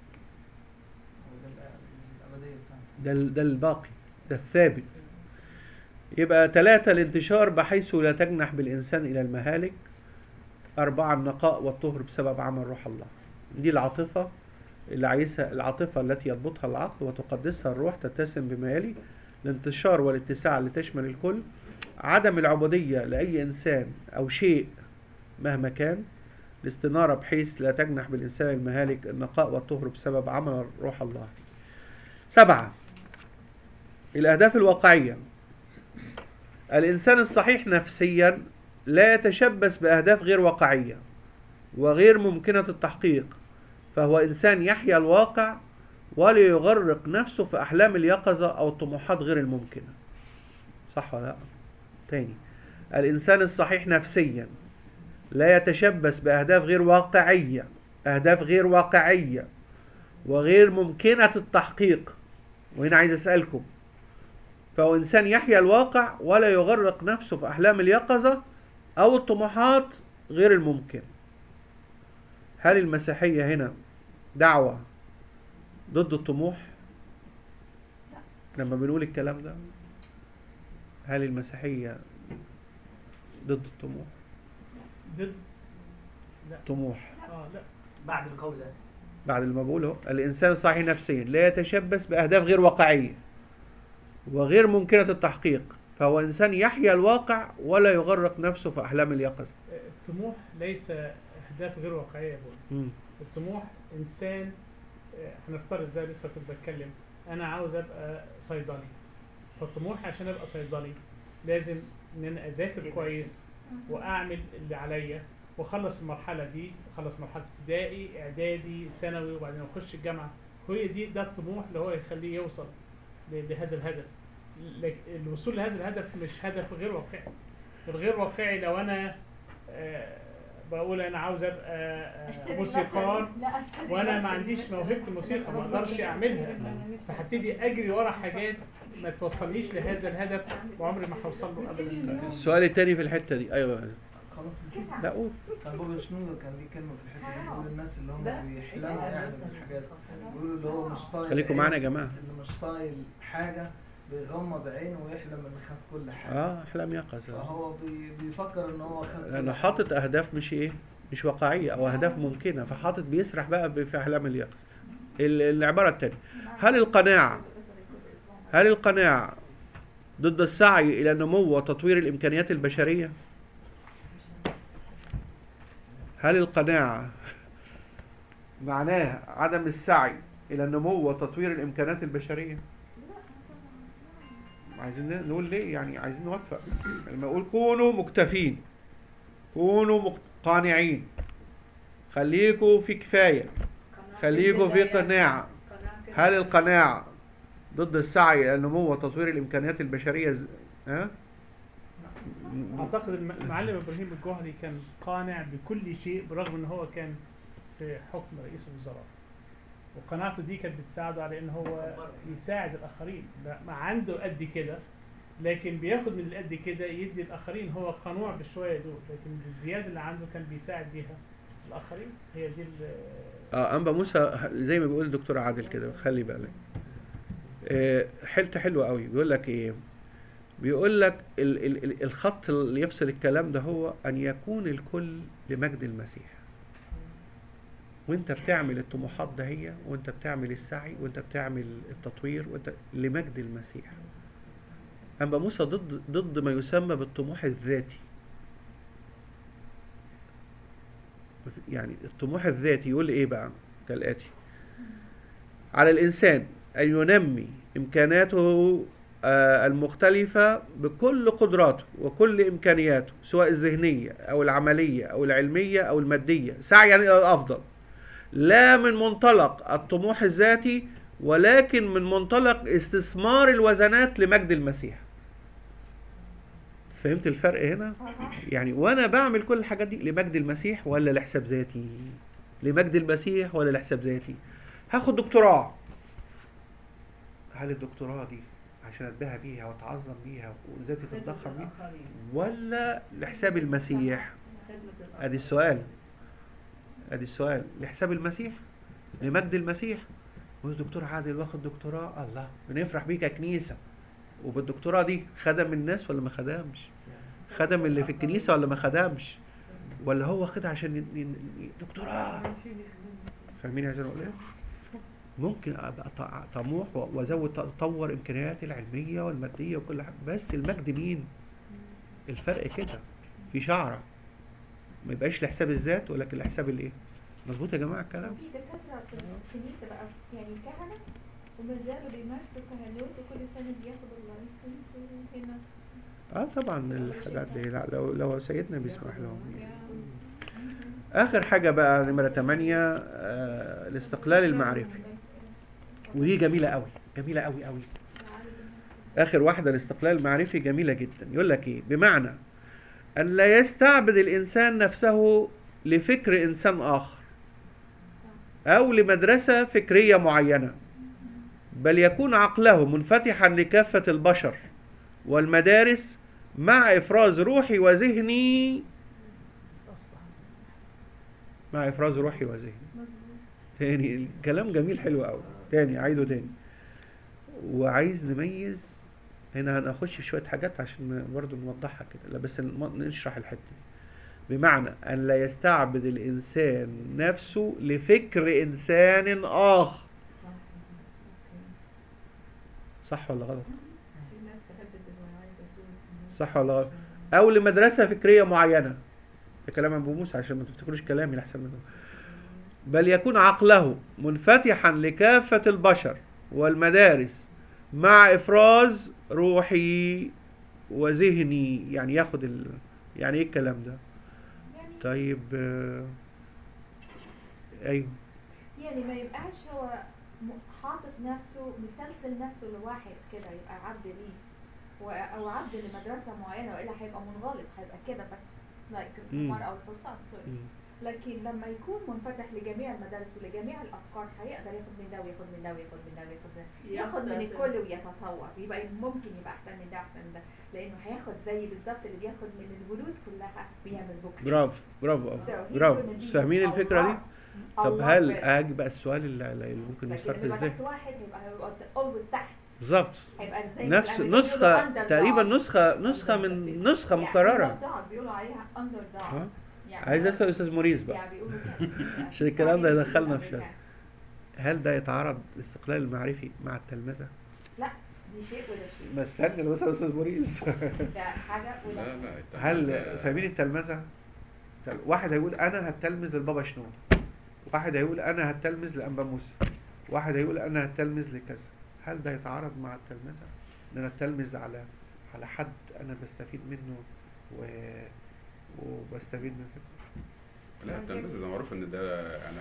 الأبدية بتاعته ده ال- ده الباقي ده الثابت يبقى ثلاثة الانتشار بحيث لا تجنح بالإنسان إلى المهالك أربعة النقاء والطهر بسبب عمل روح الله دي العاطفة اللي عايزها العاطفة التي يضبطها العقل وتقدسها الروح تتسم بما يلي الانتشار والاتساع لتشمل الكل عدم العبودية لأي إنسان أو شيء مهما كان الاستنارة بحيث لا تجنح بالإنسان المهالك النقاء والطهر بسبب عمل روح الله سبعة الأهداف الواقعية الإنسان الصحيح نفسيا لا يتشبث بأهداف غير واقعية وغير ممكنة التحقيق فهو إنسان يحيا الواقع ولا يغرق نفسه في أحلام اليقظة أو الطموحات غير الممكنة صح ولا لا؟ تاني الإنسان الصحيح نفسيا لا يتشبث بأهداف غير واقعية أهداف غير واقعية وغير ممكنة التحقيق وهنا عايز أسألكم فهو إنسان يحيا الواقع ولا يغرق نفسه في أحلام اليقظة أو الطموحات غير الممكن هل المسيحية هنا دعوة ضد الطموح لما بنقول الكلام ده هل المسيحية ضد الطموح ضد طموح اه لا بعد القول ده بعد ما بقوله الإنسان الصحيح نفسيا لا يتشبث بأهداف غير واقعية وغير ممكنة التحقيق فهو إنسان يحيا الواقع ولا يغرق نفسه في أحلام اليقظة الطموح ليس اهداف غير واقعيه يا ابونا مم. الطموح انسان آه، هنفترض زي لسه كنت بتكلم انا عاوز ابقى صيدلي فالطموح عشان ابقى صيدلي لازم ان انا اذاكر كويس واعمل اللي عليا واخلص المرحله دي اخلص مرحله ابتدائي اعدادي ثانوي وبعدين اخش الجامعه هي دي ده الطموح اللي هو يخليه يوصل ل- لهذا الهدف لك- الوصول لهذا الهدف مش هدف غير واقعي الغير واقعي لو انا آه، بقول انا عاوز ابقى آه، اشتري موسيقار مثلاً- لا اشتري وانا ما مثلاً عنديش مثلاً موهبه الموسيقى ما اقدرش اعملها فهبتدي اجري ورا حاجات ما توصلنيش لهذا الهدف وعمري ما هوصل له ابدا السؤال التاني في الحتة دي ايوه خلاص لا قول كان بابا شنودة كان ليه كلمة في الحتة دي بيقول الناس اللي هم بيحلموا يعني بالحاجات بيقولوا اللي هو مش طايل خليكم عين، معانا يا جماعة اللي مش طايل حاجة بيغمض عينه ويحلم انه خد كل حاجة اه احلام يقظة فهو بي بيفكر ان هو خد كل لانه حاجة. حاطط اهداف مش ايه مش واقعية او اهداف ممكنة فحاطط بيسرح بقى ب- في احلام اليقظة ال- العبارة التانية هل القناعة هل القناعة ضد السعي إلى نمو وتطوير الإمكانيات البشرية؟ هل القناعة معناها عدم السعي إلى النمو وتطوير الإمكانات البشرية؟ عايزين نقول ليه؟ يعني عايزين نوفق لما أقول كونوا مكتفين كونوا مق- قانعين خليكوا في كفاية خليكوا في قناعة هل القناعة ضد السعي إلى النمو وتطوير الإمكانيات البشرية ز- ها؟ اعتقد الم- المعلم ابراهيم الجوهري كان قانع بكل شيء برغم ان هو كان في حكم رئيس الوزراء وقناعته دي كانت بتساعده على ان هو يساعد الاخرين لا، ما عنده قد كده لكن بياخد من القد كده يدي الاخرين هو قنوع بالشويه دول لكن الزياده اللي عنده كان بيساعد بيها الاخرين هي دي ال- اه انبا موسى زي ما بيقول الدكتور عادل كده خلي بالك آه، حته حلوه قوي بيقول لك ايه بيقول لك ال ال ال الخط اللي يفصل الكلام ده هو ان يكون الكل لمجد المسيح وانت بتعمل الطموحات ده هي وانت بتعمل السعي وانت بتعمل التطوير وانت لمجد المسيح انبا موسى ضد ضد ما يسمى بالطموح الذاتي يعني الطموح الذاتي يقول ايه بقى كالاتي على الانسان ان ينمي امكاناته آه، المختلفة بكل قدراته وكل إمكانياته سواء الذهنية أو العملية أو العلمية أو المادية سعيا إلى الأفضل لا من منطلق الطموح الذاتي ولكن من منطلق استثمار الوزنات لمجد المسيح فهمت الفرق هنا؟ يعني وانا بعمل كل الحاجات دي لمجد المسيح ولا لحساب ذاتي لمجد المسيح ولا لحساب ذاتي هاخد دكتوراه هل الدكتوراه دي عشان اتباهى بيها واتعظم بيها وذاتي تتضخم بيها ولا لحساب المسيح ادي السؤال ادي السؤال لحساب المسيح لمجد المسيح والدكتور عادل واخد دكتوراه الله بنفرح بيه ككنيسه وبالدكتوراه دي خدم الناس ولا ما خدمش خدم اللي في الكنيسه ولا ما خدمش ولا هو واخدها عشان ي- ي- ي- دكتوراه فاهمين عايز اقول ايه ممكن ابقى ط- طموح و- وازود اطور امكانياتي العلميه والماديه وكل حاجه بس المجد مين الفرق كده في شعره ما يبقاش لحساب الذات ولكن لحساب الايه مظبوط يا جماعه الكلام في دكاترة في الكنيسة بقى يعني كهنة وما زالوا بيمارسوا كهنوت وكل سنة بياخدوا اللايسنس هنا اه طبعا الحاجات دي لا لو لو سيدنا بيسمح لهم اخر حاجه بقى نمره 8 آه الاستقلال المعرفي ودي جميله قوي جميله قوي قوي اخر واحده الاستقلال المعرفي جميله جدا يقول لك ايه بمعنى ان لا يستعبد الانسان نفسه لفكر انسان اخر او لمدرسه فكريه معينه بل يكون عقله منفتحا لكافه البشر والمدارس مع افراز روحي وذهني مع افراز روحي وذهني تاني الكلام جميل حلو قوي تاني عيده تاني وعايز نميز هنا هنخش في شويه حاجات عشان برضو نوضحها كده لا بس نم- نشرح الحته دي بمعنى ان لا يستعبد الانسان نفسه لفكر انسان اخر صح ولا غلط صح ولا غلط او لمدرسه فكريه معينه ده كلام ابو موسى عشان ما تفتكروش كلامي لحسن منه بل يكون عقله منفتحا لكافه البشر والمدارس مع افراز روحي وذهني يعني ياخد ال... يعني ايه الكلام ده يعني طيب آه، ايوه يعني ما يبقاش هو م- حاطط نفسه مسلسل نفسه لواحد كده يبقى عبد ليه و- او عبد لمدرسه معينه والا هيبقى منغلق هيبقى كده بس لايك مم. الحمار او الحصان سوري مم. لكن لما يكون منفتح لجميع المدارس ولجميع الافكار هيقدر ياخد من ده وياخد من ده وياخد من ده وياخد من ده ياخد من الكل ويتطور يبقى ممكن يبقى احسن من ده احسن من ده لانه هياخد زي بالظبط اللي بياخد من الورود كلها ويعمل بوكيه برافو برافو So he's برافو gonna be فاهمين a الفكره دي lot- a طب lot هل better. اجي بقى السؤال اللي اللي ممكن لكن يثار في لما الذهن تحت واحد هيبقى هيبقى always تحت بالظبط هيبقى زي نفس الأمريكان نسخة بيقولوا underdog. تقريبا نسخة نسخة من نسخة يعني مكررة underdog بيقولوا عليها underdog ها؟ يعني عايز اسال استاذ موريس بقى يعني بيقولوا كده. عشان الكلام ده يعني يدخلنا في أمريكان. هل ده يتعارض الاستقلال المعرفي مع التلمذة؟ لا دي شيء وده شيء ما استنى بس يا استاذ موريس ده حاجة وده لا حاجة. لا التلمذة- هل فاهمين التلمذة؟ تل- واحد هيقول انا هتلمذ للبابا شنو واحد هيقول انا هتلمذ لانبا موسى واحد هيقول انا هتلمذ لكذا هل ده يتعارض مع التلمذة؟ ان انا اتلمذ على على حد انا بستفيد منه و... وبستفيد من فكرة لا التلمذة ده معروف ان ده انا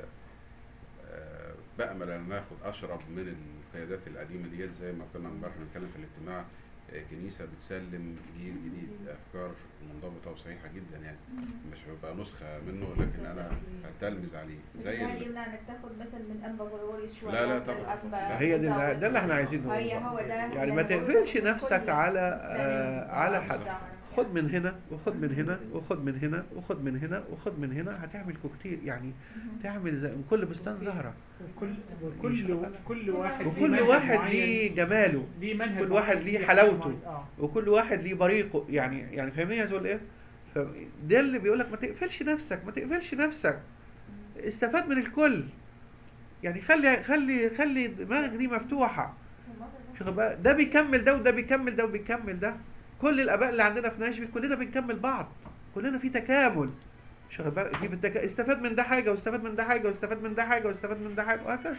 آه، بأمل ان ناخد اشرب من القيادات القديمة ديت زي ما كنا امبارح بنتكلم في الاجتماع آه، كنيسة بتسلم جيل جديد افكار منضبطة وصحيحة جدا يعني مش ببقى نسخة منه لكن انا هتلمذ عليه زي يعني ال- يمنع انك تاخد مثلا من انبا غروري شويه لا، لا من طبعا. الأنبا لا. هي دي داود. ده اللي احنا عايزينه هي والله. هو ده يعني ما اللي أنا تقفلش بقوله. نفسك كل على إنسان آه على ظاهر حد ظاهر. خد من هنا وخد من هنا وخد من هنا وخد من هنا وخد من هنا هتعمل كوكتيل يعني مهم. تعمل زي من كل بستان زهره وكل وكل كل واحد ليه وكل منهج واحد معين، ليه جماله ليه منهج كل واحد معين، ليه ليه حلاوته. معين. اه وكل واحد ليه بريقه يعني يعني فاهمين يا زول ايه؟ ف- ده اللي بيقول لك ما تقفلش نفسك ما تقفلش نفسك استفاد من الكل يعني خلي خلي خلي دماغك دي مفتوحه شوف بقى ده بيكمل ده وده بيكمل ده وبيكمل ده كل الاباء اللي عندنا في ناشفيل كلنا بنكمل بعض كلنا في تكامل شوف بقى في بالتك... استفاد من ده حاجه واستفاد من ده حاجه واستفاد من ده حاجه واستفاد من ده حاجه وهكذا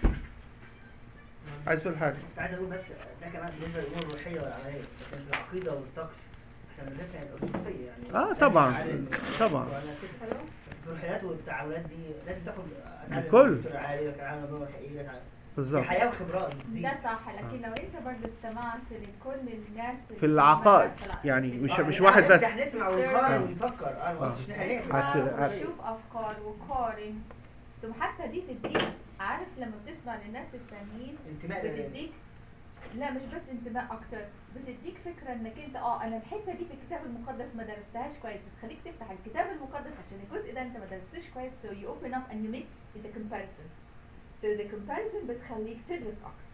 عايز تقول حاجه كنت عايز اقول بس ده كمان بالنسبه للامور الروحيه والعمليه لكن في العقيده والطقس احنا بندرسها يعني الارثوذكسيه يعني اه طبعا عالم- طبعا وأنا كده. حلو في الروحيات والتعاملات دي لازم تاخد أتعلم الكل. الدكتور العالي وكان النوع الحقيقي دي بالظبط حياه وخبرات بتزيد. ده صح لكن لو انت برضه استمعت لكل الناس اللي في العقائد مثلا- يعني مش آه، مش يعني واحد بس نفتح نسمع ونقارن ونفكر اه ما قلتش نحن اسمع هت- هت- وشوف افكار وقارن طب حتى دي تديك عارف لما بتسمع للناس التانيين انتماء لل- بتديك لا مش بس انتماء اكتر بتديك فكره انك انت اه انا الحته دي في الكتاب المقدس ما درستهاش كويس بتخليك تفتح الكتاب المقدس عشان الجزء ده انت ما درستوش كويس so you open up and you make the comparison so the comparison بتخليك تدرس اكتر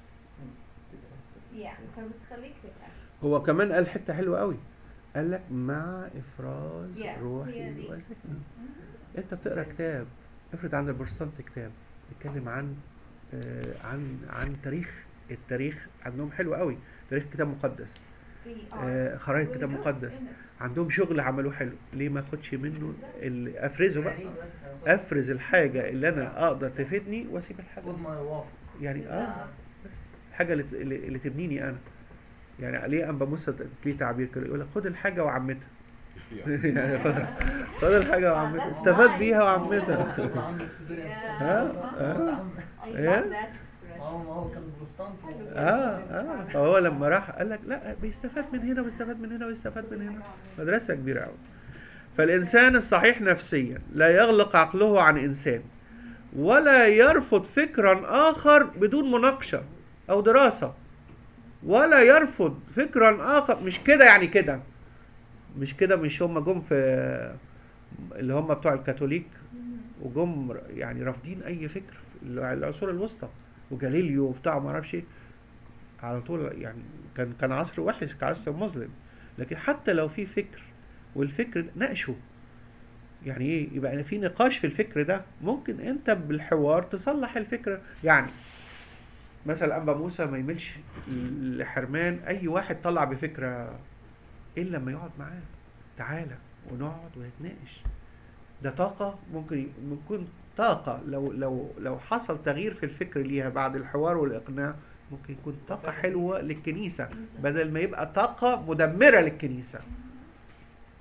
يعني فبتخليك تدرس هو كمان قال حته حلوه قوي قال لك مع افراز Yeah, هي روحي دي. وذهني انت بتقرا كتاب افرض عند البروتستانت كتاب بيتكلم عن آه عن عن تاريخ التاريخ عندهم حلو قوي تاريخ كتاب مقدس في آه خرائط كتاب مقدس عندهم شغل عملوه حلو ليه ما اخدش منه ال- افرزه بقى افرز الحاجه اللي انا اقدر تفيدني واسيب الحاجه خد ما يوافق يعني اه الحاجه اللي, اللي اللي تبنيني انا يعني ليه انبا موسى ليه تعبير كده يقول لك خد الحاجه وعمتها يعني خد خد الحاجه وعمتها استفاد بيها وعمتها طلع عنده اكسبيرينس ها؟ ها؟ إيه؟ ما هو ما هو كان بروتستانت اه اه فهو لما راح قال لك لا بيستفاد من هنا ويستفاد من هنا ويستفاد من هنا مدرسه كبيره قوي فالانسان الصحيح نفسيا لا يغلق عقله عن انسان ولا يرفض فكرا اخر بدون مناقشه او دراسه ولا يرفض فكرا اخر مش كده يعني كده مش كده مش هم جم في اللي هم بتوع الكاثوليك وجم يعني رافضين اي فكر في العصور الوسطى وجاليليو وبتاع ما اعرفش ايه على طول يعني كان كان عصر وحش كان عصر مظلم لكن حتى لو في فكر والفكر ده ناقشه يعني ايه يبقى في نقاش في الفكر ده ممكن انت بالحوار تصلح الفكره يعني مثلا انبا موسى ما يملش لحرمان اي واحد طلع بفكره الا لما يقعد معاه تعالى ونقعد ونتناقش ده طاقه ممكن ممكن طاقه لو لو لو حصل تغيير في الفكر ليها بعد الحوار والاقناع ممكن يكون طاقه حلوه للكنيسه بدل ما يبقى طاقه مدمره للكنيسه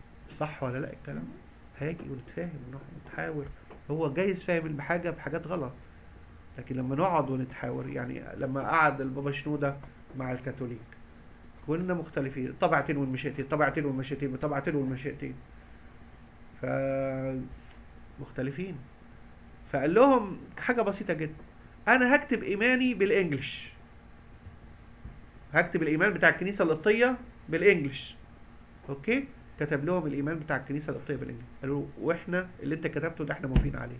صح ولا لا الكلام هاجي ونتفاهم ونقعد نتحاور هو جايز فاهم بحاجه بحاجات غلط لكن لما نقعد ونتحاور يعني لما قعد البابا شنوده مع الكاثوليك كلنا مختلفين طبعتين والمشيئتين طبعتين والمشيئتين طبعتين والمشيئتين ف مختلفين فقال لهم حاجه بسيطه جدا انا هكتب ايماني بالانجلش هكتب الايمان بتاع الكنيسه القبطيه بالانجلش اوكي كتب لهم الايمان بتاع الكنيسه القبطيه بالانجلش قالوا واحنا اللي انت كتبته ده احنا موافقين عليه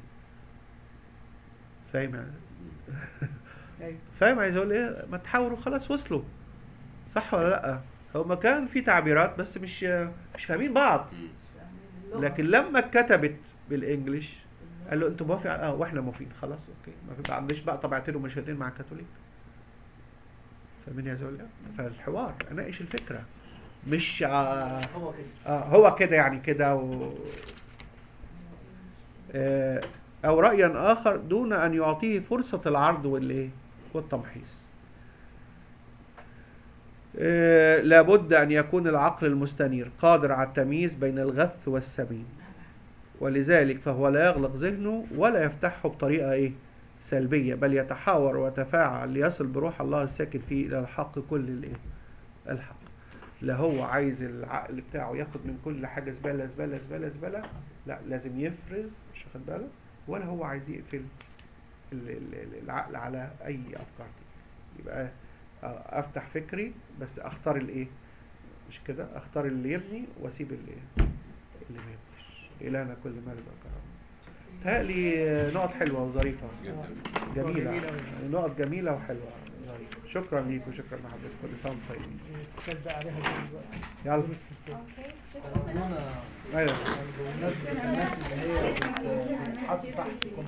فاهم يعني أيوة. فاهم عايز اقول ايه ما تحاوروا خلاص وصلوا صح ولا لا هما كان في تعبيرات بس مش مش فاهمين بعض لكن لما اتكتبت بالانجلش قال له انتوا موافق اه واحنا موافقين خلاص اوكي ما في عنديش بقى طبعتين ومشهدين مع الكاثوليك فاهمين يا زول فالحوار اناقش الفكره مش آه هو كده آه هو كده يعني كده و... آه او رايا اخر دون ان يعطيه فرصه العرض والايه والتمحيص آه لابد ان يكون العقل المستنير قادر على التمييز بين الغث والسمين ولذلك فهو لا يغلق ذهنه ولا يفتحه بطريقه ايه سلبيه بل يتحاور ويتفاعل ليصل بروح الله الساكن فيه الى الحق كل الايه الحق لا هو عايز العقل بتاعه ياخد من كل حاجه زباله زباله زباله زباله لا لازم يفرز مش واخد باله ولا هو عايز يقفل ال- ال- ال- العقل على اي افكار دي يبقى آه، افتح فكري بس اختار الايه مش كده اختار اللي يبني واسيب اللي اللي ما يبنيش الهنا كل مال وكرم تهيألي نقط حلوه وظريفه جدا جميله جميلة أوي. نقط جميله وحلوه ظريفة. شكرا ليك وشكرا لحضرتك كل سنه وانتم طيبين تصدق عليها دلوقتي. يلا اوكي تسلم ربنا ايوه يعني بمناسبة الناس اللي هي بت- بتتحط تحت